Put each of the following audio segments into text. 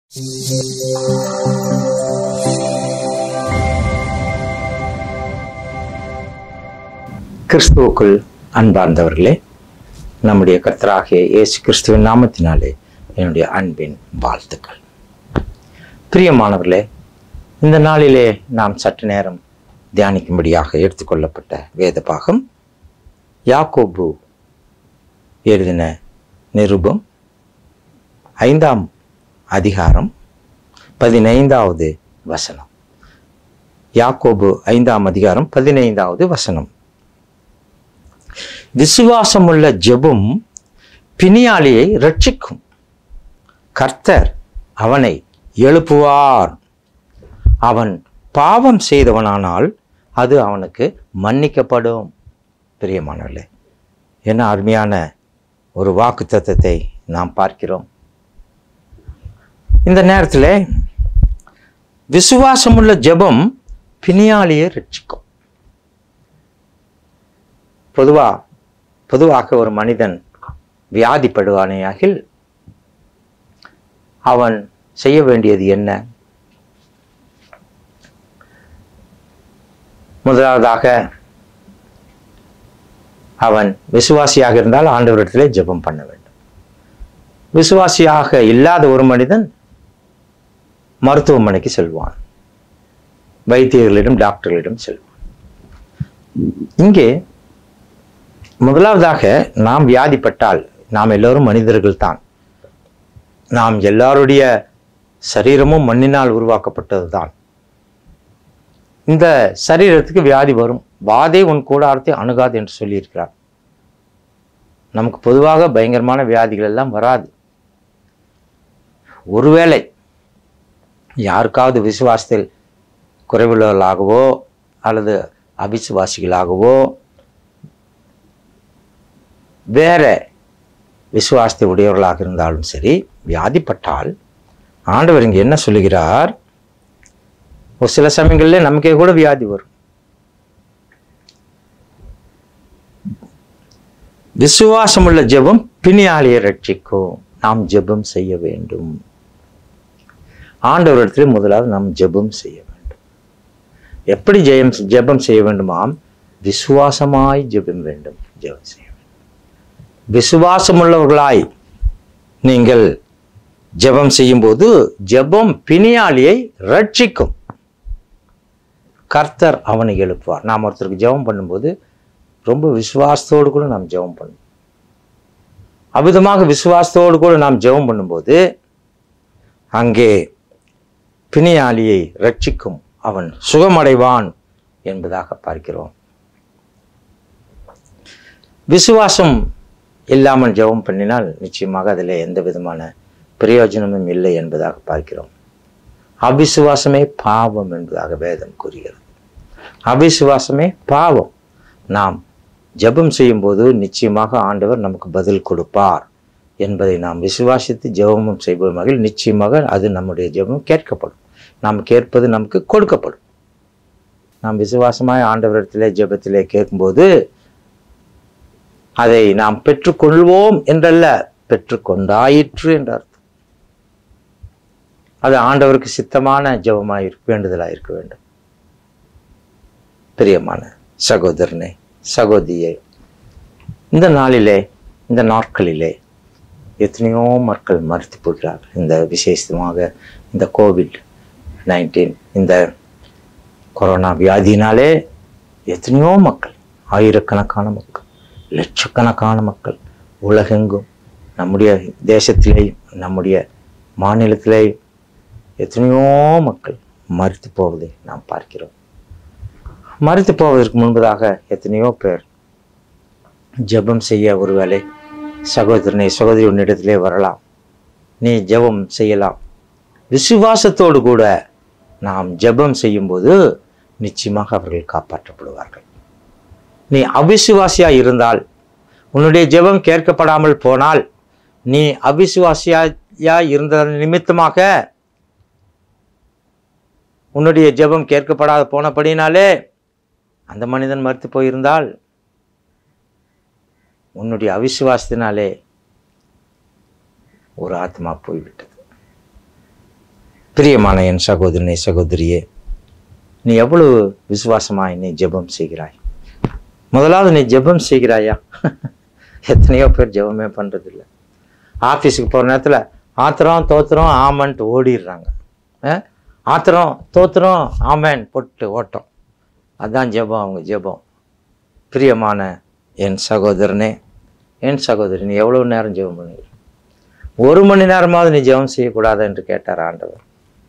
கிறிஸ்துவுக்குள் அன்பார்ந்தவர்களே நம்முடைய கர்த்தராகிய இயேசு கிறிஸ்துவின் நாமத்தினாலே என்னுடைய அன்பின் வாழ்த்துக்கள் பிரியமானவர்களே இந்த நாளிலே நாம் சற்று நேரம் தியானிக்கும்படியாக எடுத்துக்கொள்ளப்பட்ட வேத பாகம் யாக்கோபு எழுதின நிருபம் ஐந்தாம் அதிகாரம் பதினைந்தாவது வசனம் யாக்கோபு ஐந்தாம் அதிகாரம் பதினைந்தாவது வசனம் விசுவாசமுள்ள ஜெபம் பிணியாளியை ரட்சிக்கும் கர்த்தர் அவனை எழுப்புவார் அவன் பாவம் செய்தவனானால் அது அவனுக்கு மன்னிக்கப்படும் பிரியமானவர்களே என்ன அருமையான ஒரு வாக்கு தத்தத்தை நாம் பார்க்கிறோம் இந்த நேரத்தில் விசுவாசமுள்ள ஜெபம் பிணியாளியை ரட்சிக்கும் பொதுவா பொதுவாக ஒரு மனிதன் வியாதிப்படுவானேயாகில் அவன் செய்ய வேண்டியது என்ன முதலாவதாக அவன் விசுவாசியாக இருந்தால் ஆண்டவரிடத்திலே ஜெபம் பண்ண வேண்டும் விசுவாசியாக இல்லாத ஒரு மனிதன் மருத்துவமனைக்கு செல்வான் வைத்தியர்களிடம் டாக்டர்களிடம் செல்வான் இங்கே முதலாவதாக நாம் வியாதிப்பட்டால் நாம் எல்லோரும் மனிதர்கள் தான் நாம் எல்லாருடைய சரீரமும் மண்ணினால் உருவாக்கப்பட்டது தான் இந்த சரீரத்துக்கு வியாதி வரும் வாதே உன் கூடாரத்தை அணுகாது என்று சொல்லியிருக்கிறார் நமக்கு பொதுவாக பயங்கரமான வியாதிகள் எல்லாம் வராது ஒருவேளை யாருக்காவது விசுவாசத்தில் குறைவுள்ளவர்களாகவோ அல்லது அவிசுவாசிகளாகவோ வேற விசுவாசத்தை உடையவர்களாக இருந்தாலும் சரி வியாதிப்பட்டால் ஆண்டவர் இங்கே என்ன சொல்லுகிறார் ஒரு சில சமயங்களில் நமக்கே கூட வியாதி வரும் விசுவாசமுள்ள ஜெபம் பிணியாளியை ரட்சிக்கும் நாம் ஜெபம் செய்ய வேண்டும் ஆண்டவரிடத்தில் முதலாவது நாம் ஜெபம் செய்ய வேண்டும் எப்படி ஜெயம் ஜெபம் செய்ய வேண்டுமாம் விசுவாசமாய் ஜெபம் வேண்டும் ஜெபம் செய்ய வேண்டும் விசுவாசமுள்ளவர்களாய் நீங்கள் ஜெபம் செய்யும்போது ஜெபம் பிணியாளியை ரட்சிக்கும் கர்த்தர் அவனை எழுப்புவார் நாம் ஒருத்தருக்கு ஜெபம் பண்ணும்போது ரொம்ப விசுவாசத்தோடு கூட நாம் ஜெபம் பண்ணணும் அவிதமாக விசுவாசத்தோடு கூட நாம் ஜெபம் பண்ணும்போது அங்கே பிணியாளியை ரட்சிக்கும் அவன் சுகமடைவான் என்பதாக பார்க்கிறோம் விசுவாசம் இல்லாமல் ஜெபம் பண்ணினால் நிச்சயமாக அதில் எந்த விதமான பிரயோஜனமும் இல்லை என்பதாக பார்க்கிறோம் அவிசுவாசமே பாவம் என்பதாக வேதம் கூறுகிறது அவிசுவாசமே பாவம் நாம் ஜெபம் செய்யும்போது நிச்சயமாக ஆண்டவர் நமக்கு பதில் கொடுப்பார் என்பதை நாம் விசுவாசித்து ஜெபமும் செய்வோமாக நிச்சயமாக அது நம்முடைய ஜெபம் கேட்கப்படும் நாம் கேட்பது நமக்கு கொடுக்கப்படும் நாம் விசுவாசமாய் ஆண்டவரிடத்திலே ஜெபத்திலே கேட்கும்போது அதை நாம் பெற்றுக்கொள்வோம் என்றல்ல பெற்றுக்கொண்டாயிற்று என்ற அர்த்தம் அது ஆண்டவருக்கு சித்தமான ஜெபமாய் இருக்க வேண்டுதலாக இருக்க வேண்டும் பிரியமான சகோதரனே சகோதரியே இந்த நாளிலே இந்த நாட்களிலே எத்தனையோ மக்கள் மறுத்து போகிறார்கள் இந்த விசேஷமாக இந்த கோவிட் நைன்டீன் இந்த கொரோனா வியாதியினாலே எத்தனையோ மக்கள் ஆயிரக்கணக்கான மக்கள் லட்சக்கணக்கான மக்கள் உலகெங்கும் நம்முடைய தேசத்திலேயும் நம்முடைய மாநிலத்திலேயும் எத்தனையோ மக்கள் மறுத்து போவதை நாம் பார்க்கிறோம் மறுத்து போவதற்கு முன்பதாக எத்தனையோ பேர் ஜெபம் செய்ய ஒருவேளை சகோதரனை சகோதரி உன்னிடத்திலே வரலாம் நீ ஜெபம் செய்யலாம் விசுவாசத்தோடு கூட நாம் ஜெபம் செய்யும்போது நிச்சயமாக அவர்கள் காப்பாற்றப்படுவார்கள் நீ அவிசுவாசியா இருந்தால் உன்னுடைய ஜெபம் கேட்கப்படாமல் போனால் நீ அவிசுவாசியா இருந்த நிமித்தமாக உன்னுடைய ஜெபம் கேட்கப்படாத போனபடினாலே அந்த மனிதன் மறுத்து போயிருந்தால் உன்னுடைய அவிசுவாசத்தினாலே ஒரு ஆத்மா போய்விட்டது பிரியமான என் சகோதரனே சகோதரியே நீ எவ்வளவு விசுவாசமாய் நீ ஜெபம் செய்கிறாய் முதலாவது நீ ஜெபம் செய்கிறாயா எத்தனையோ பேர் ஜெபமே பண்ணுறதில்ல ஆஃபீஸுக்கு போகிற நேரத்தில் ஆத்திரம் தோத்திரம் ஆமன்ட்டு ஓடிடுறாங்க அஹ்? ஆத்திரம் தோத்திரம் ஆமேன் போட்டு ஓட்டம் அதான் ஜெபம் அவங்க ஜெபம் பிரியமான என் சகோதரனே என் சகோதரி நீ எவ்வளோ நேரம் ஜெபம் பண்ணுவீங்க ஒரு மணி நேரமாவது நீ ஜெபம் செய்யக்கூடாது என்று கேட்டார் ஆண்டவர்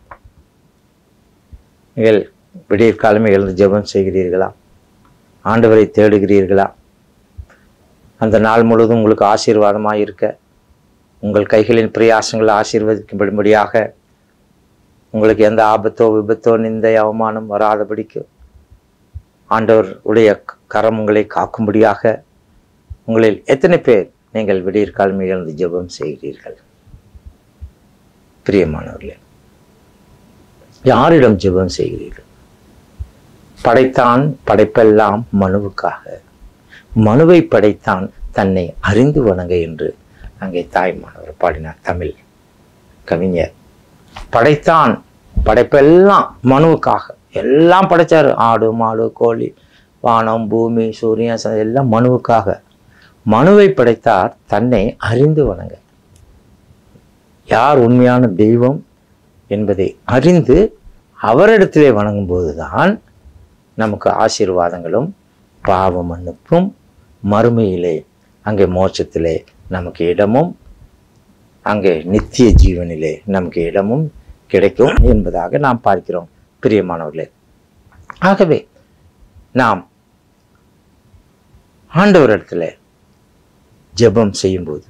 நீங்கள் விடியற் காலமே எழுந்து ஜெபம் செய்கிறீர்களா ஆண்டவரை தேடுகிறீர்களா அந்த நாள் முழுவதும் உங்களுக்கு ஆசீர்வாதமாக இருக்க உங்கள் கைகளின் பிரயாசங்களை ஆசீர்வதிக்கும்படியாக உங்களுக்கு எந்த ஆபத்தோ விபத்தோ நிந்தை அவமானம் வராதபடிக்கு ஆண்டவர் உடைய கரம் உங்களை காக்கும்படியாக உங்களில் எத்தனை பேர் நீங்கள் விடியற் காலமே எழுந்து ஜெபம் செய்கிறீர்கள் பிரியமானவர்களே யாரிடம் ஜெபம் செய்கிறீர்கள் படைத்தான் படைப்பெல்லாம் மனுவுக்காக மனுவை படைத்தான் தன்னை அறிந்து வணங்க என்று அங்கே தாய்மானவர் பாடினார் தமிழ் கவிஞர் படைத்தான் படைப்பெல்லாம் மனுவுக்காக எல்லாம் படைச்சாரு ஆடு மாடு கோழி வானம் பூமி சூரியன் ச- எல்லாம் மனுவுக்காக மனுவை படைத்தார் தன்னை அறிந்து வணங்க யார் உண்மையான தெய்வம் என்பதை அறிந்து அவரிடத்திலே வணங்கும்போது தான் நமக்கு ஆசீர்வாதங்களும் பாவ மன்னிப்பும் மறுமையிலே அங்கே மோட்சத்திலே நமக்கு இடமும் அங்கே நித்திய ஜீவனிலே நமக்கு இடமும் கிடைக்கும் என்பதாக நாம் பார்க்கிறோம் பிரியமானவர்களே ஆகவே நாம் ஆண்டவரிடத்துல ஜெபம் செய்யும்போது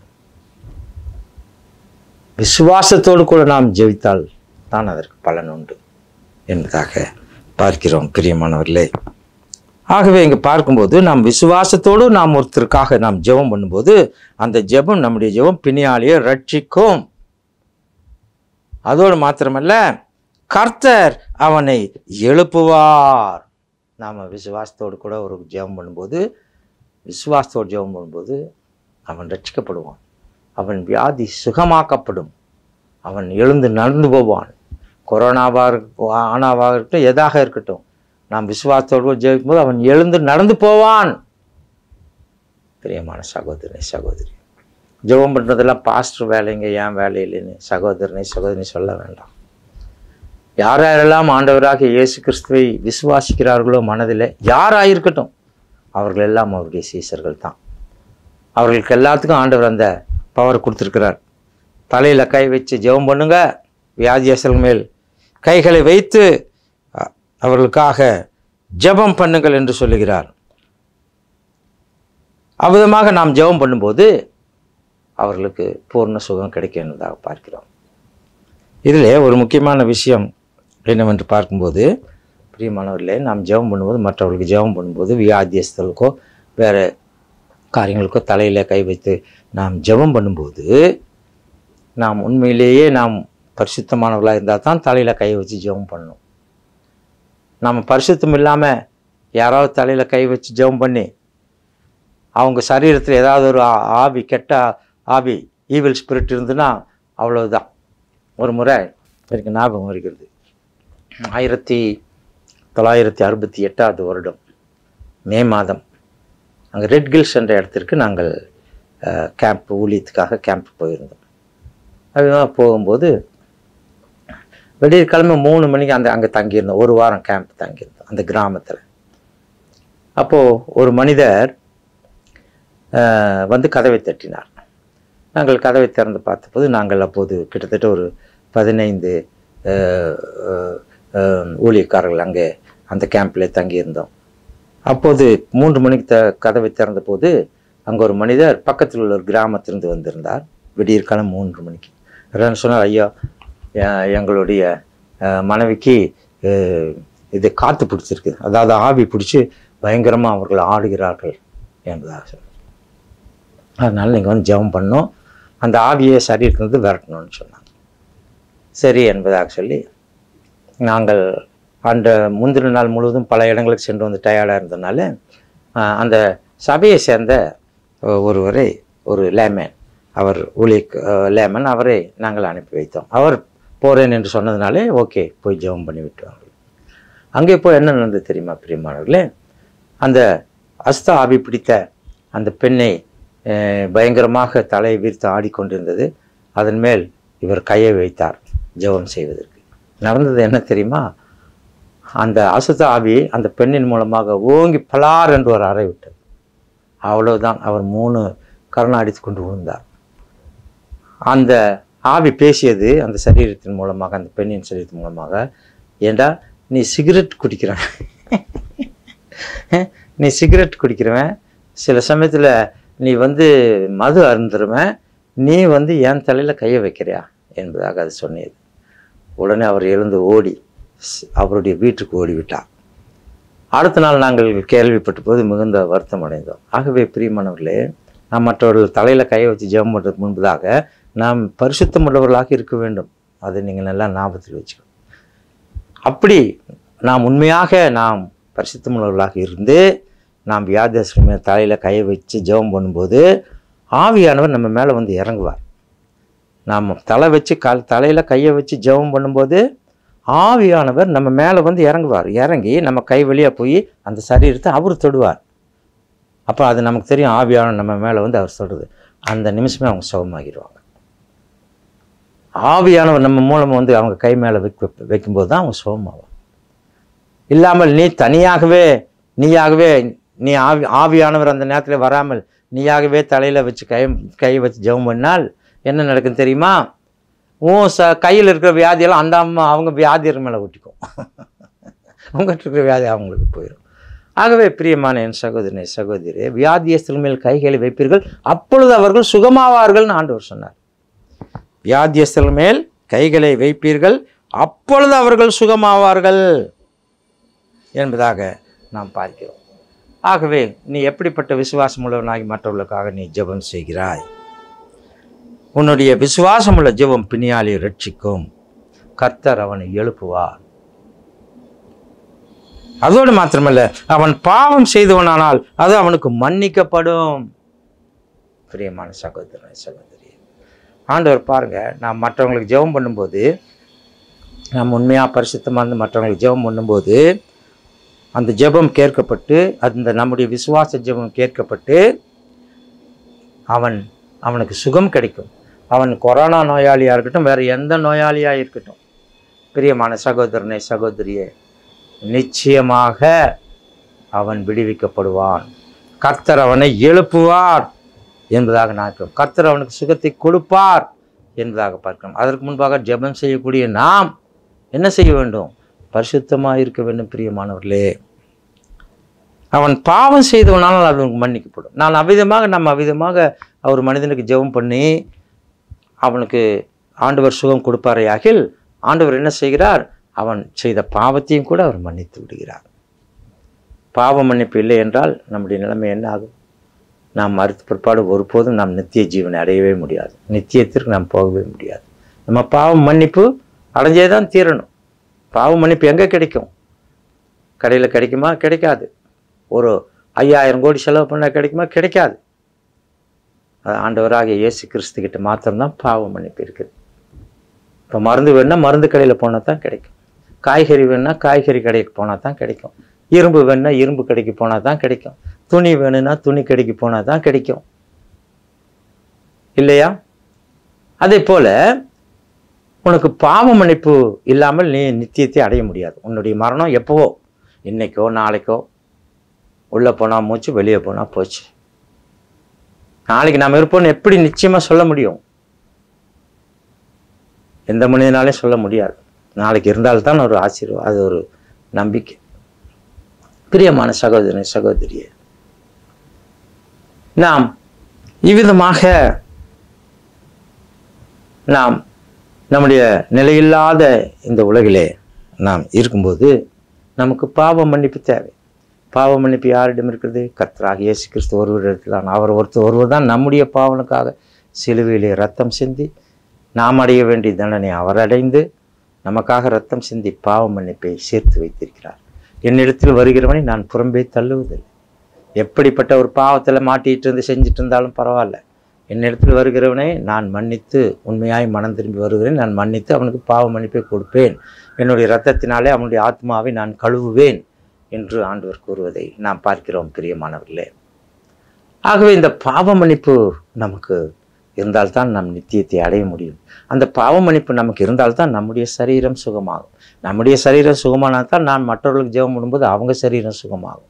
விசுவாசத்தோடு கூட நாம் ஜெபித்தால் தான் அதற்கு பலன் உண்டு என்பதாக பார்க்கிறோம் பிரியமானவர்களே ஆகவே இங்கே பார்க்கும்போது நாம் விசுவாசத்தோடு நாம் ஒருத்தருக்காக நாம் ஜெபம் பண்ணும்போது அந்த ஜெபம் நம்முடைய ஜெபம் பிணியாளியை ரட்சிக்கும் அதோடு மாத்திரமல்ல கர்த்தர் அவனை எழுப்புவார் நாம் விசுவாசத்தோடு கூட ஒரு ஜெபம் பண்ணும்போது விசுவாசத்தோடு ஜெபம் பண்ணும்போது அவன் ரட்சிக்கப்படுவான் அவன் வியாதி சுகமாக்கப்படும் அவன் எழுந்து நடந்து போவான் கொரோனாவாக இருக்க ஆனாவாக இருக்கட்டும் எதாக இருக்கட்டும் நாம் விசுவாசத்தோடு ஜெயிக்கும் போது அவன் எழுந்து நடந்து போவான் பிரியமான சகோதரனை சகோதரி ஜெபம் பண்ணுறதெல்லாம் பாஸ்டர் வேலைங்க ஏன் வேலை இல்லைன்னு சகோதரனை சகோதரி சொல்ல வேண்டாம் யார் யாரெல்லாம் ஆண்டவராக இயேசு கிறிஸ்துவை விசுவாசிக்கிறார்களோ மனதில் யாராயிருக்கட்டும் அவர்கள் எல்லாம் அவருடைய சீசர்கள் தான் அவர்களுக்கு எல்லாத்துக்கும் ஆண்டவர் அந்த பவர் கொடுத்துருக்கிறார் தலையில் கை வச்சு ஜெபம் பண்ணுங்க வியாதியசல் மேல் கைகளை வைத்து அ- அவர்களுக்காக ஜெபம் பண்ணுங்கள் என்று சொல்லுகிறார் அவ்விதமாக நாம் ஜெபம் பண்ணும்போது அவர்களுக்கு பூர்ண சுகம் கிடைக்கும் என்பதாக பார்க்கிறோம் இதில் ஒரு முக்கியமான விஷயம் என்னவென்று பார்க்கும்போது பிரியமானவர்களே நாம் ஜெபம் பண்ணும்போது மற்றவர்களுக்கு ஜெபம் பண்ணும்போது வியாதியஸ்தலுக்கோ வேறு காரியங்களுக்கோ தலையில் கை வைத்து நாம் ஜெபம் பண்ணும்போது நாம் உண்மையிலேயே நாம் பரிசுத்தமானவர்களாக இருந்தால் தான் தலையில் கை வச்சு ஜெபம் பண்ணணும் நம்ம பரிசுத்தம் இல்லாமல் யாராவது தலையில் கை வச்சு ஜெபம் பண்ணி அவங்க சரீரத்தில் ஏதாவது ஒரு ஆ- ஆவி கெட்ட ஆவி ஈவில் ஸ்பிரிட் இருந்துன்னா அவ்வளவுதான் ஒரு முறை எனக்கு ஞாபகம் வருகிறது ஆயிரத்தி தொள்ளாயிரத்தி அறுபத்தி எட்டாவது வருடம் மே மாதம் அங்கே ரெட் கில்ஸ் என்ற இடத்திற்கு நாங்கள் கேம்ப் ஊழியத்துக்காக கேம்ப் போயிருந்தோம் அதுதான் போகும்போது விடியற்கிழமை மூணு மணிக்கு அந்த அங்கே தங்கியிருந்தோம் ஒரு வாரம் கேம்ப் தங்கியிருந்தோம் அந்த கிராமத்தில் அப்போது ஒரு மனிதர் அஹ், வந்து கதவை தட்டினார் நாங்கள் கதவை திறந்து பார்த்தபோது நாங்கள் அப்போது கிட்டத்தட்ட ஒரு பதினைந்து அஹ், அஹ், அஹ், ஊழியக்காரர்கள் அங்கே அந்த கேம்பில் தங்கியிருந்தோம் அப்போது மூன்று மணிக்கு த கதவை திறந்த போது அங்கே ஒரு மனிதர் பக்கத்தில் உள்ள ஒரு கிராமத்திலிருந்து வந்திருந்தார் விடியற்காலம் மூன்று மணிக்கு அவர் சொன்னார் ஐயா எ- எங்களுடைய அஹ், மனைவிக்கு அஹ், இது காற்று பிடிச்சிருக்கு அதாவது ஆவி பிடிச்சி பயங்கரமாக அவர்கள் ஆடுகிறார்கள் என்பதாக சொன்னார் அதனால் நீங்கள் வந்து ஜெபம் பண்ணோம் அந்த ஆவியை சரீரத்திலிருந்து விரட்டணும்னு சொன்னாங்க சரி என்பதாக சொல்லி நாங்கள் அந்த முந்தின நாள் முழுவதும் பல இடங்களுக்கு சென்று வந்து டயர்டாக இருந்ததுனால ஆஹ், அந்த சபையை சேர்ந்த அஹ், ஒருவரை ஒரு லேமேன் அவர் ஊழிய லேமன் அவரை நாங்கள் அனுப்பி வைத்தோம் அவர் போகிறேன் என்று சொன்னதுனாலே ஓகே போய் ஜெபம் பண்ணி விட்டுவாங்க அங்கே போய் என்ன நடந்தது தெரியுமா பிரியமானவர்களே அந்த அஸ்த ஆவி பிடித்த அந்த பெண்ணை அஹ், பயங்கரமாக தலையை விரித்து ஆடிக்கொண்டிருந்தது அதன் மேல் இவர் கையை வைத்தார் ஜெபம் செய்வதற்கு நடந்தது என்ன தெரியுமா அந்த அசுத்த ஆவி அந்த பெண்ணின் மூலமாக ஓங்கி பலார் என்று ஒரு அறை விட்டது அவ்வளவுதான் அவர் மூணு கரணம் அடித்து கொண்டு விழுந்தார் அந்த ஆவி பேசியது அந்த சரீரத்தின் மூலமாக அந்த பெண்ணின் சரீரத்தின் மூலமாக ஏண்டா நீ சிகரெட் குடிக்கிறவன் நீ சிகரெட் குடிக்கிறவன் சில சமயத்தில் நீ வந்து மது அருந்துருவன் நீ வந்து என் தலையில் கையை வைக்கிறியா என்பதாக அது சொன்னது உடனே அவர் எழுந்து ஓடி ஸ்- அவருடைய வீட்டுக்கு ஓடிவிட்டார் அடுத்த நாள் நாங்கள் கேள்விப்பட்ட போது மிகுந்த வருத்தம் அடைந்தோம் ஆகவே பிரியமானவர்களே நாம் மற்றவர்கள் தலையில் கையை வச்சு ஜெபம் பண்ணுறதுக்கு முன்பதாக நாம் பரிசுத்தம் உள்ளவர்களாக இருக்க வேண்டும் அதை நீங்கள் நல்லா ஞாபகத்தில் வச்சுக்கணும் அப்படி நாம் உண்மையாக நாம் பரிசுத்தம் உள்ளவர்களாக இருந்து நாம் வியாதியஸ்கள் மேல் தலையில் கையை வச்சு ஜெபம் பண்ணும்போது ஆவியானவர் நம்ம மேலே வந்து இறங்குவார் நாம் தலை வச்சு கால் தலையில் கையை வச்சு ஜெபம் பண்ணும்போது ஆவியானவர் நம்ம மேலே வந்து இறங்குவார் இறங்கி நம்ம கை வழியாக போய் அந்த சரீரத்தை அவர் தொடுவார் அப்போ அது நமக்கு தெரியும் ஆவியானவர் நம்ம மேலே வந்து அவர் சொல்கிறது அந்த நிமிஷமே அவங்க சுகமாகிடுவாங்க ஆவியானவர் நம்ம மூலம் வந்து அவங்க கை மேலே வைக்க வைக்கும்போது தான் அவங்க சுகமாவாங்க இல்லாமல் நீ தனியாகவே நீயாகவே நீ ஆவி ஆவியானவர் அந்த நேரத்தில் வராமல் நீயாகவே தலையில் வச்சு கை கை வச்சு ஜெபம் பண்ணால் என்ன நடக்கும் தெரியுமா உன் ச கையில் இருக்கிற வியாதியெல்லாம் அந்த அம்மா அவங்க வியாதியர் மேலே ஒட்டிக்கும் உங்கள்கிட்ட இருக்கிற வியாதி அவங்களுக்கு போயிடும் ஆகவே பிரியமான என் சகோதரனை சகோதரி வியாதியஸ்தல் மேல் கைகளை வைப்பீர்கள் அப்பொழுது அவர்கள் சுகமாவார்கள்னு ஆண்டவர் சொன்னார் வியாதியஸ்தல் மேல் கைகளை வைப்பீர்கள் அப்பொழுது அவர்கள் சுகமாவார்கள் என்பதாக நாம் பார்க்கிறோம் ஆகவே நீ எப்படிப்பட்ட விசுவாசம் உள்ளவனாகி மற்றவர்களுக்காக நீ ஜெபம் செய்கிறாய் உன்னுடைய விசுவாசமுள்ள ஜெபம் பிணியாலை ரட்சிக்கும் கர்த்தர் அவனை எழுப்புவார் அதோடு மாத்திரமல்ல அவன் பாவம் செய்தவனானால் அது அவனுக்கு மன்னிக்கப்படும் பிரியமான சகோதரன் சகோதரி ஆண்டவர் பாருங்க நாம் மற்றவங்களுக்கு ஜெபம் பண்ணும்போது நாம் உண்மையாக பரிசுத்தமாக இருந்து மற்றவங்களுக்கு ஜெபம் பண்ணும்போது அந்த ஜெபம் கேட்கப்பட்டு அந்த நம்முடைய விசுவாச ஜெபம் கேட்கப்பட்டு அவன் அவனுக்கு சுகம் கிடைக்கும் அவன் கொரோனா நோயாளியாக இருக்கட்டும் வேறு எந்த நோயாளியாக இருக்கட்டும் பிரியமான சகோதரனே சகோதரியே நிச்சயமாக அவன் விடுவிக்கப்படுவான் கர்த்தர் அவனை எழுப்புவார் என்பதாக நான் இருக்கிறோம் கர்த்தர் அவனுக்கு சுகத்தை கொடுப்பார் என்பதாக பார்க்கிறோம் அதற்கு முன்பாக ஜெபம் செய்யக்கூடிய நாம் என்ன செய்ய வேண்டும் பரிசுத்தமாக இருக்க வேண்டும் பிரியமானவர்களே அவன் பாவம் செய்தவனால் அது அவனுக்கு மன்னிக்கப்படும் நான் அவ்விதமாக நம்ம அவ்விதமாக அவர் மனிதனுக்கு ஜெபம் பண்ணி அவனுக்கு ஆண்டவர் சுகம் கொடுப்பாரையாகில் ஆண்டவர் என்ன செய்கிறார் அவன் செய்த பாவத்தையும் கூட அவர் மன்னித்து விடுகிறார் பாவ மன்னிப்பு இல்லை என்றால் நம்முடைய நிலைமை என்ன ஆகும் நாம் மறுத்த பிற்பாடு ஒருபோதும் நாம் நித்திய ஜீவனை அடையவே முடியாது நித்தியத்திற்கு நாம் போகவே முடியாது நம்ம பாவம் மன்னிப்பு அடைஞ்சே தான் தீரணும் பாவ மன்னிப்பு எங்கே கிடைக்கும் கடையில் கிடைக்குமா கிடைக்காது ஒரு ஐயாயிரம் கோடி செலவு பண்ணால் கிடைக்குமா கிடைக்காது அது ஆண்டவராகிய இயேசு கிறிஸ்து கிட்ட மாத்திரம்தான் பாவ மன்னிப்பு இருக்குது இப்போ மருந்து வேணும்னா மருந்து கடையில் போனால் தான் கிடைக்கும் காய்கறி வேணும்னா காய்கறி கடைக்கு போனால் தான் கிடைக்கும் இரும்பு வேணும்னா இரும்பு கடைக்கு போனால் தான் கிடைக்கும் துணி வேணும்னா துணி கடைக்கு போனால் தான் கிடைக்கும் இல்லையா அதே போல் உனக்கு பாவ மன்னிப்பு இல்லாமல் நீ நித்தியத்தை அடைய முடியாது உன்னுடைய மரணம் எப்போவோ இன்னைக்கோ நாளைக்கோ உள்ளே போனால் மூச்சு வெளியே போனால் போச்சு நாளைக்கு நாம் இருப்போம்னு எப்படி நிச்சயமாக சொல்ல முடியும் எந்த மனிதனாலையும் சொல்ல முடியாது நாளைக்கு இருந்தால்தான் ஒரு ஆசீர்வாதம் அது ஒரு நம்பிக்கை பிரியமான சகோதரனை சகோதரியே நாம் இவ்விதமாக நாம் நம்முடைய நிலையில்லாத இந்த உலகிலே நாம் இருக்கும்போது நமக்கு பாவ மன்னிப்பு தேவை பாவ மன்னிப்பு யாரிடம் இருக்கிறது கர்த்தராக இயேசு கிறிஸ்து ஒருவரிடத்தில் தான் அவர் ஒருத்தர் ஒருவர் தான் நம்முடைய பாவனுக்காக சிலுவையிலே ரத்தம் சிந்தி நாம் அடைய வேண்டிய தண்டனை அவர் அடைந்து நமக்காக ரத்தம் சிந்தி பாவ மன்னிப்பை சேர்த்து வைத்திருக்கிறார் என்னிடத்தில் வருகிறவனை நான் புறம்பே தள்ளுவதில்லை எப்படிப்பட்ட ஒரு பாவத்தில் மாட்டிட்டு இருந்து செஞ்சுட்டு இருந்தாலும் பரவாயில்ல என்னிடத்தில் வருகிறவனை நான் மன்னித்து உண்மையாய் மனம் திரும்பி வருகிறேன் நான் மன்னித்து அவனுக்கு பாவ மன்னிப்பை கொடுப்பேன் என்னுடைய இரத்தத்தினாலே அவனுடைய ஆத்மாவை நான் கழுவுவேன் என்று ஆண்டவர் கூறுவதை நாம் பார்க்கிறோம் பிரியமானவர்களே ஆகவே இந்த பாவ மன்னிப்பு நமக்கு இருந்தால்தான் நம் நித்தியத்தை அடைய முடியும் அந்த பாவ மன்னிப்பு நமக்கு இருந்தால்தான் நம்முடைய சரீரம் சுகமாகும் நம்முடைய சரீரம் சுகமானால் தான் நான் மற்றவர்களுக்கு ஜெபம் பண்ணும்போது அவங்க சரீரம் சுகமாகும்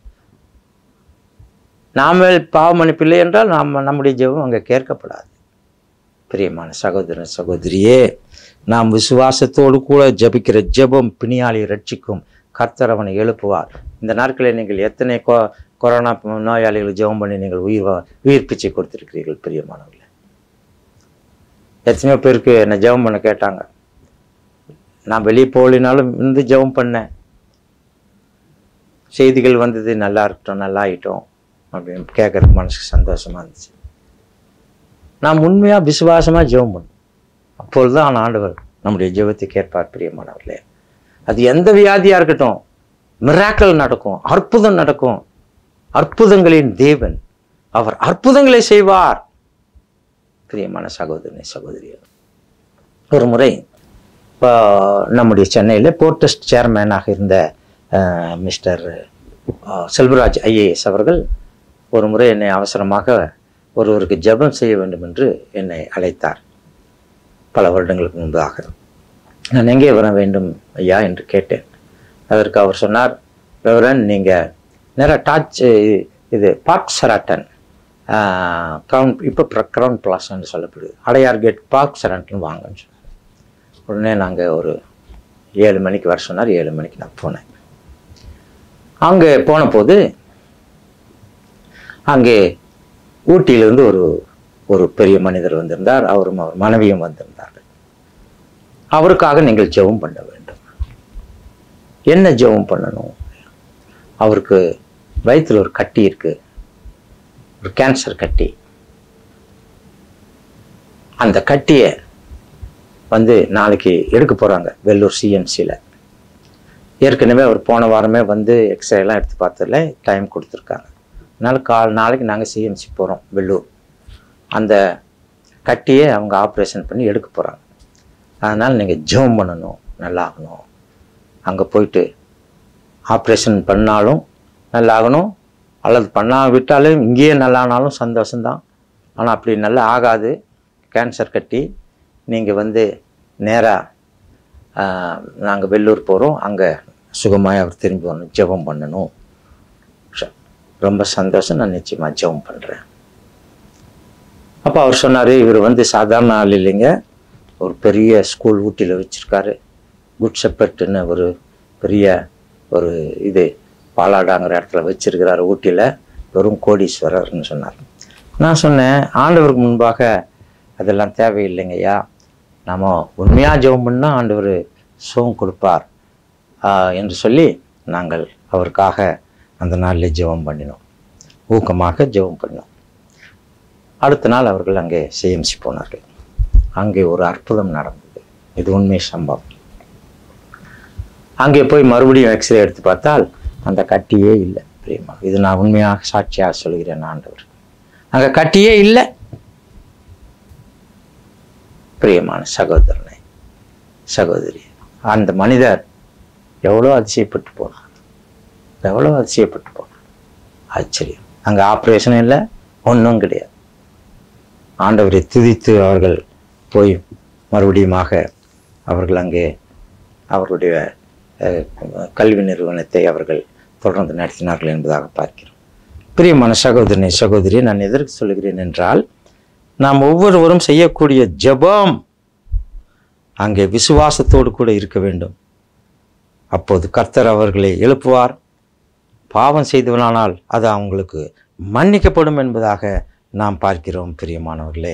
நாம பாவ மன்னிப்பு இல்லை என்றால் நாம் நம்முடைய ஜெபம் அங்கே கேட்கப்படாது பிரியமான சகோதரன் சகோதரியே நாம் விசுவாசத்தோடு கூட ஜெபிக்கிற ஜெபம் பிணியாளி ரட்சிக்கும் கர்த்தர் அவனை எழுப்புவார் இந்த நாட்களில் நீங்கள் எத்தனை கொ கொரோனா நோயாளிகள் ஜெபம் பண்ணி நீங்கள் உயிர் வா- உயிர் பிச்சை கொடுத்திருக்கிறீர்கள் பிரியமானவர்களே எத்தனையோ பேருக்கு என்னை ஜெபம் பண்ண கேட்டாங்க நான் வெளியே போகலினாலும் இருந்து ஜெபம் பண்ணேன் செய்திகள் வந்தது நல்லா இருக்கட்டும் நல்லா ஆயிட்டோம் அப்படின்னு கேட்கறதுக்கு மனசுக்கு சந்தோஷமா இருந்துச்சு நாம் உண்மையாக விசுவாசமாக ஜெபம் பண்ணணும் அப்பொழுது தான் ஆண்டவர் நம்முடைய ஜெபத்தை கேட்பார் பிரியமானவர்களே அது எந்த வியாதியாக இருக்கட்டும் மிராக்கள் நடக்கும் அற்புதம் நடக்கும் அற்புதங்களின் தேவன் அவர் அற்புதங்களை செய்வார் பிரியமான சகோதரனை சகோதரி ஒரு முறை இப்போ நம்முடைய சென்னையில் போர்ட்டஸ்ட் சேர்மேனாக இருந்த uh, mister uh, Selvaraj IAS அவர்கள் ஒரு முறை என்னை அவசரமாக ஒருவருக்கு ஜெபம் செய்ய வேண்டும் என்று என்னை அழைத்தார் பல வருடங்களுக்கு முன்பதாக நான் எங்கே வர வேண்டும் ஐயா என்று கேட்டேன் அதற்கு அவர் சொன்னார் ரெவரன் நீங்கள் நேராக டாச் இது பார்க் சராட்டன் க்ரௌன் இப்போ க்ரௌன் பிளாஸ்ன்னு சொல்லப்படுது அடையார் கேட் பார்க் சராட்டன் வாங்கன்னு சொன்னார் உடனே நாங்கள் ஒரு ஏழு மணிக்கு வர சொன்னார் ஏழு மணிக்கு நான் போனேன் அங்கே போன போது அங்கே ஊட்டியிலிருந்து ஒரு ஒரு பெரிய மனிதர் வந்திருந்தார் அவரும் அவர் மனைவியும் வந்திருந்தார்கள் அவருக்காக நீங்கள் ஜெபம் பண்ண வேண்டும் என்ன ஜெபம் பண்ணணும் அவருக்கு வயித்துல ஒரு கட்டி இருக்கு ஒரு கேன்சர் கட்டி அந்த கட்டியை வந்து நாளைக்கு எடுக்க போறாங்க வெள்ளூர் சிஎம்சியில் ஏற்கனவே அவர் போன வாரமே வந்து எக்ஸ்ரே எல்லாம் எடுத்து பார்த்ததுல டைம் கொடுத்துருக்காங்க அதனால கால் நாளைக்கு நாங்கள் சிஎம்சி போகிறோம் வெள்ளூர் அந்த கட்டியை அவங்க ஆப்ரேஷன் பண்ணி எடுக்க போகிறாங்க அதனால் நீங்கள் ஜெபம் பண்ணணும் நல்லா ஆகணும் அங்கே போயிட்டு ஆப்ரேஷன் பண்ணாலும் நல்லா ஆகணும் அல்லது பண்ணா விட்டாலும் இங்கேயே நல்லானாலும் சந்தோஷம்தான் ஆனால் அப்படி நல்லா ஆகாது கேன்சர் கட்டி நீங்கள் வந்து நேராக நாங்கள் வெள்ளூர் போகிறோம் அங்கே சுகமாய் அவர் திரும்பி வரணும் ஜெபம் பண்ணணும் ச- ரொம்ப சந்தோஷம் நான் நிச்சயமாக ஜெபம் பண்ணுறேன் அப்போ அவர் சொன்னார் இவர் வந்து சாதாரண ஆள் இல்லைங்க ஒரு பெரிய ஸ்கூல் ஊட்டியில் வச்சுருக்காரு குட் செப்பர்ட்டுன்னு ஒரு பெரிய ஒரு இது பாலாடாங்கிற இடத்துல வச்சிருக்கிறாரு ஊட்டியில் வெறும் கோடீஸ்வரர்னு சொன்னார் நான் சொன்னேன் ஆண்டவருக்கு முன்பாக அதெல்லாம் தேவையில்லைங்கய்யா நாம உண்மையாக ஜெபம் பண்ணால் ஆண்டவர் சுகம் கொடுப்பார் ஆஹ் என்று சொல்லி நாங்கள் அவருக்காக அந்த நாளில் ஜெபம் பண்ணினோம் ஊக்கமாக ஜெபம் பண்ணினோம் அடுத்த நாள் அவர்கள் அங்கே சிஎம்சி போனார்கள் அங்கே ஒரு அற்புதம் நடந்தது இது உண்மை சம்பவம் அங்கே போய் மறுபடியும் எக்ஸ்ரே எடுத்து பார்த்தால் அந்த கட்டியே இல்லை பிரியமா இது நான் உண்மையாக சாட்சியாக சொல்கிறேன் ஆண்டவர் அங்கே கட்டியே இல்லை பிரியமான சகோதரனை சகோதரி அந்த மனிதர் எவ்வளோ அதிசயப்பட்டு போனார் எவ்வளோ அதிசயப்பட்டு போனார் ஆச்சரியம் அங்கே ஆப்ரேஷன் இல்லை ஒன்றும் கிடையாது ஆண்டவரை துதித்து அவர்கள் போய் மறுபடியுமாக அவர்கள் அங்கே அவர்களுடைய அஹ், கல்வி நிறுவனத்தை அவர்கள் தொடர்ந்து நடத்தினார்கள் என்பதாக பார்க்கிறோம் பிரியமான சகோதரனை சகோதரி நான் எதற்கு சொல்லுகிறேன் என்றால் நாம் ஒவ்வொருவரும் செய்யக்கூடிய ஜெபம் அங்கே விசுவாசத்தோடு கூட இருக்க வேண்டும் அப்போது கர்த்தர் அவர்களை எழுப்புவார் பாவம் செய்தவனானால் அது அவங்களுக்கு மன்னிக்கப்படும் என்பதாக நாம் பார்க்கிறோம் பிரியமானவர்களே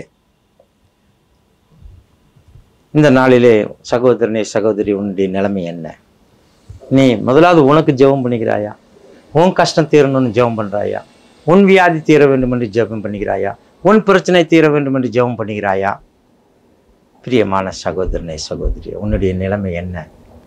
இந்த நாளிலே சகோதரனே சகோதரி உன்னுடைய நிலைமை என்ன நீ முதலாவது உனக்கு ஜெபம் பண்ணிக்கிறாயா உன் கஷ்டம் தீரணும்னு ஜெபம் பண்றாயா உன் வியாதி தீர வேண்டும் என்று ஜெபம் பண்ணுகிறாயா உன் பிரச்சனை தீர வேண்டும் என்று ஜெபம் பண்ணுகிறாயா பிரியமான சகோதரனே சகோதரி உன்னுடைய நிலைமை என்ன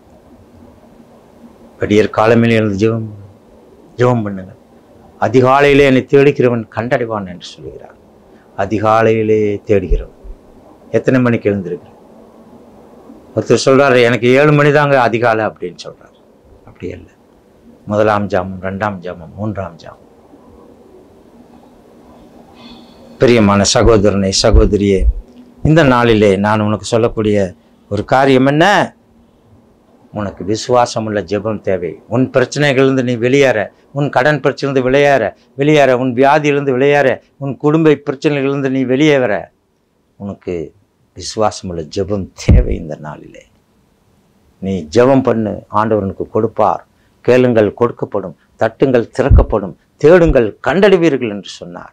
விடியற் காலமில் எழுந்து ஜெபம் ஜெபம் பண்ணுங்கள் அதிகாலையிலே என்னை தேடிக்கிறவன் கண்டடைவான் என்று சொல்கிறார் அதிகாலையிலே தேடுகிறோம் எத்தனை மணிக்கு எழுந்திருக்கிறோம் ஒருத்தர் சொல்றாரு எனக்கு ஏழு மணி தாங்க அதிகாலை அப்படின்னு சொல்றாரு அப்படி இல்லை முதலாம் ஜாமம் ரெண்டாம் ஜாமம் மூன்றாம் ஜாமம் பிரியமான சகோதரனை சகோதரியே இந்த நாளிலே நான் உனக்கு சொல்லக்கூடிய ஒரு காரியம் என்ன உனக்கு விசுவாசம் உள்ள ஜெபம் தேவை உன் பிரச்சனைகளிலிருந்து நீ வெளியேற உன் கடன் பிரச்சனையிலிருந்து வெளியேற வெளியேற உன் வியாதியிலிருந்து வெளியேற உன் குடும்ப பிரச்சனைகளிலிருந்து நீ வெளியேற உனக்கு விசுவாசம் உள்ள ஜெபம் தேவை இந்த நாளிலே நீ ஜெபம் பண்ணு ஆண்டவனுக்கு கொடுப்பார் கேளுங்கள் கொடுக்கப்படும் தட்டுங்கள் திறக்கப்படும் தேடுங்கள் கண்டடைவீர்கள் என்று சொன்னார்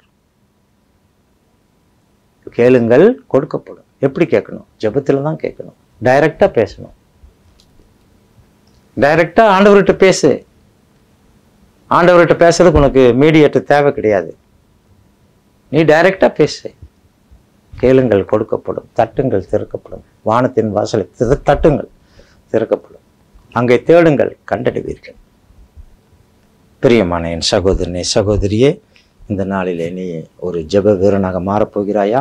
கேளுங்கள் கொடுக்கப்படும் எப்படி கேட்கணும் ஜெபத்தில் தான் கேட்கணும் டைரக்டாக பேசணும் டைரக்டா ஆண்டவர்கிட்ட பேசு ஆண்டவர்கிட்ட பேசுறதுக்கு உனக்கு மீடியேட்டர் தேவை கிடையாது நீ டைரக்டா பேசு கேளுங்கள் கொடுக்கப்படும் தட்டுங்கள் திறக்கப்படும் வானத்தின் வாசலை திற- தட்டுங்கள் திறக்கப்படும் அங்கே தேடுங்கள் கண்டடைவீர்கள் பிரியமான என் சகோதரனே சகோதரியே இந்த நாளிலே நீ ஒரு ஜெப வீரனாக மாறப்போகிறாயா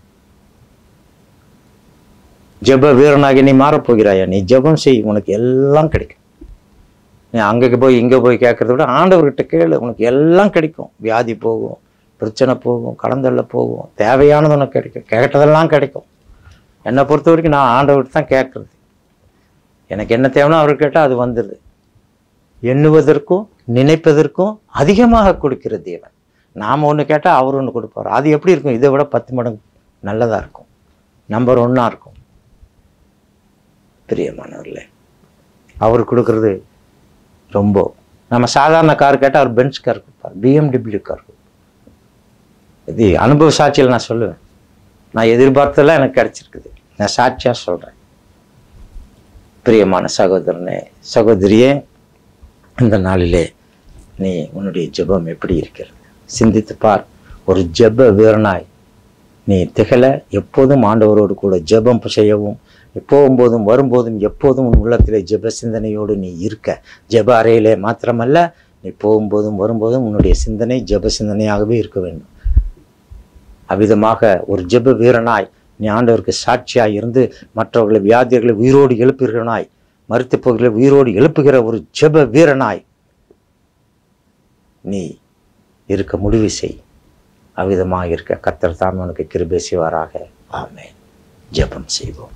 ஜெப வீரனாகி நீ மாறப்போகிறாயா நீ ஜெபம் செய் உனக்கு எல்லாம் கிடைக்கும் நீ அங்கே போய் இங்கே போய் கேட்கறத விட ஆண்டவர்கிட்ட கேளு உனக்கு எல்லாம் கிடைக்கும் வியாதி போகும் பிரச்சனை போகும் கடந்தள்ள போகும் தேவையானது உனக்கு கிடைக்கும் கேட்டதெல்லாம் கிடைக்கும் என்னை பொறுத்த வரைக்கும் நான் ஆண்டவர்கிட்ட தான் கேட்கறது எனக்கு என்ன தேவைன்னா அவர் கேட்டால் அது வந்துடுது எண்ணுவதற்கும் நினைப்பதற்கும் அதிகமாக கொடுக்கிற தேவன் நாம் ஒன்று கேட்டால் அவர் ஒன்று கொடுப்பார் அது எப்படி இருக்கும் இதை விட பத்து மடங்கு நல்லதாக இருக்கும் நம்பர் ஒன்னாக இருக்கும் பிரியமானவர்களே அவர் கொடுக்கறது ரொம்ப நம்ம சாதாரண கார் கேட்டால் அவர் பென்ஸ் கார் கொடுப்பார் பிஎம்டபிள்யூ கார் கொடுப்பார் இது அனுபவ சாட்சியில் நான் சொல்லுவேன் நான் எதிர்பார்த்ததெல்லாம் எனக்கு கிடைச்சிருக்குது நான் சாட்சியாக சொல்கிறேன் பிரியமான சகோதரனே சகோதரியே இந்த நாளிலே நீ உன்னுடைய ஜெபம் எப்படி இருக்கிறது சிந்தித்து பார் ஒரு ஜெப வீரனாய் நீ திகழ எப்போதும் ஆண்டவரோடு கூட ஜெபம் செய்யவும் போகும்போதும் வரும்போதும் எப்போதும் உன் உள்ளத்திலே ஜெப சிந்தனையோடு நீ இருக்க ஜெப அறையிலே மாத்திரமல்ல நீ போகும்போதும் வரும்போதும் உன்னுடைய சிந்தனை ஜெப சிந்தனையாகவே இருக்க வேண்டும் அவ்விதமாக ஒரு ஜெப வீரனாய் நீ ஆண்டவருக்கு சாட்சியாய் இருந்து மற்றவர்களை வியாதியர்களை உயிரோடு எழுப்புகிறனாய் மறுத்து போகிற உயிரோடு எழுப்புகிற ஒரு ஜெப வீரனாய் நீ இருக்க முடிவு செய் அவ்விதமாக இருக்க கர்த்தர் தான் உனக்கு கிருபை செய்வாராக ஆமென் ஜெபம் செய்வோம்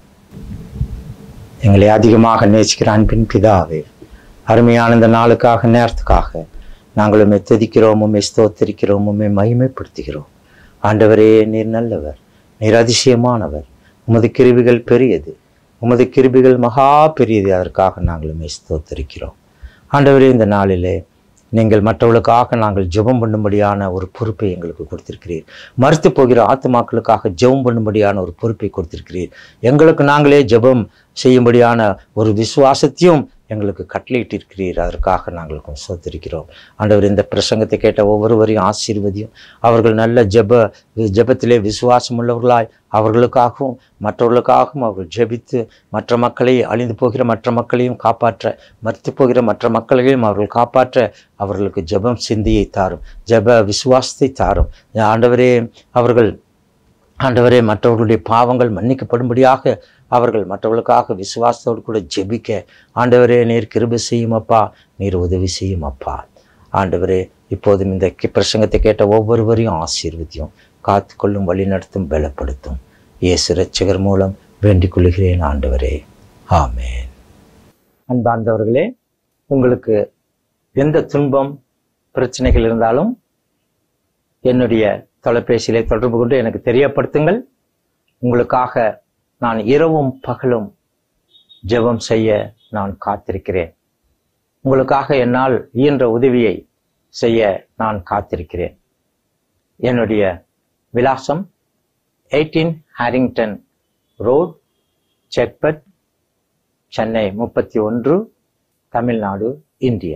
எங்களை அதிகமாக நேசிக்கிற அன்பின் பிதாவே அருமையான இந்த நாளுக்காக நேரத்துக்காக நாங்கள் உம்மை துதிக்கிறோம் உம்மை ஸ்தோத்திரிக்கிறோம் உம்மை மகிமைப்படுத்துகிறோம் ஆண்டவரே நீர் நல்லவர் நீர் அதிசயமானவர் உமது கிருபிகள் பெரியது உமது கிருபிகள் மகா பெரியது அதற்காக நாங்கள் உம்மை ஸ்தோத்திரிக்கிறோம் ஆண்டவரே இந்த நாளிலே நீங்கள் மற்றவர்களுக்காக நாங்கள் ஜெபம் பண்ணும்படியான ஒரு பொறுப்பை எங்களுக்கு கொடுத்திருக்கிறீர் மறுத்து போகிற ஆத்துமாக்களுக்காக ஜெபம் பண்ணும்படியான ஒரு பொறுப்பை கொடுத்திருக்கிறீர் எங்களுக்கு நாங்களே ஜெபம் செய்யும்படியான ஒரு விசுவாசத்தையும் எங்களுக்கு கட்டளையிட்டிருக்கிறீர் அதற்காக நாங்கள் சோத்திருக்கிறோம் ஆண்டவர் இந்த பிரசங்கத்தை கேட்ட ஒவ்வொருவரையும் ஆசீர்வதியும் அவர்கள் நல்ல ஜெப ஜெபத்திலே விசுவாசம் உள்ளவர்களாய் அவர்களுக்காகவும் மற்றவர்களுக்காகவும் அவர்கள் ஜெபித்து மற்ற மக்களை அழிந்து போகிற மற்ற மக்களையும் காப்பாற்ற மறுத்து போகிற மற்ற மக்களையும் அவர்கள் காப்பாற்ற அவர்களுக்கு ஜெபம் சிந்தியை தாரும் ஜெப விசுவாசத்தை தாரும் ஆண்டவரே அவர்கள் ஆண்டவரே மற்றவர்களுடைய பாவங்கள் மன்னிக்கப்படும்படியாக அவர்கள் மற்றவர்களுக்காக விசுவாசத்தோடு கூட ஜெபிக்க ஆண்டவரே நீர் கிருபை செய்யும் அப்பா நீர் உதவி செய்யும் அப்பா ஆண்டவரே இப்போதும் இந்த கி- பிரசங்கத்தை கேட்ட ஒவ்வொருவரையும் ஆசீர்வதியும் காத்துக்கொள்ளும் வழி நடத்தும் பலப்படுத்தும் இயேசு ரட்சகர் மூலம் வேண்டிக் கொள்கிறேன் ஆண்டவரே ஆமென் அன்பார்ந்தவர்களே உங்களுக்கு எந்த துன்பம் பிரச்சனைகள் இருந்தாலும் என்னுடைய தொலைபேசியிலே தொடர்பு கொண்டு எனக்கு தெரியப்படுத்துங்கள் உங்களுக்காக நான் இரவும் பகலும் ஜெபம் செய்ய நான் காத்திருக்கிறேன் உங்களுக்காக என்னால் இயன்ற உதவியை செய்ய நான் காத்திருக்கிறேன் என்னுடைய விலாசம் eighteen Harrington road Chetpet Chennai முப்பத்தி ஒன்று தமிழ்நாடு இந்தியா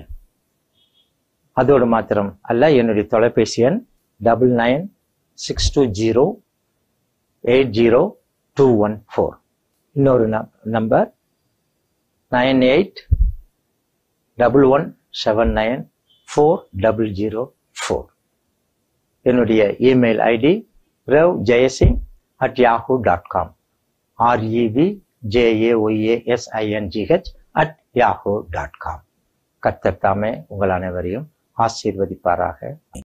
அதோடு மாத்திரம் அல்ல என்னுடைய தொலைபேசி எண் double nine six two zero eight zero two one four இன்னொரு number nine eight double one seven nine four double zero four என்னுடைய email ID rev Jayasingh at Yahoo dot com REV JAYASINGH at Yahoo dot com கத்தர் தாமே உங்கள் அனைவரையும் ஆசீர்வதிப்பாராக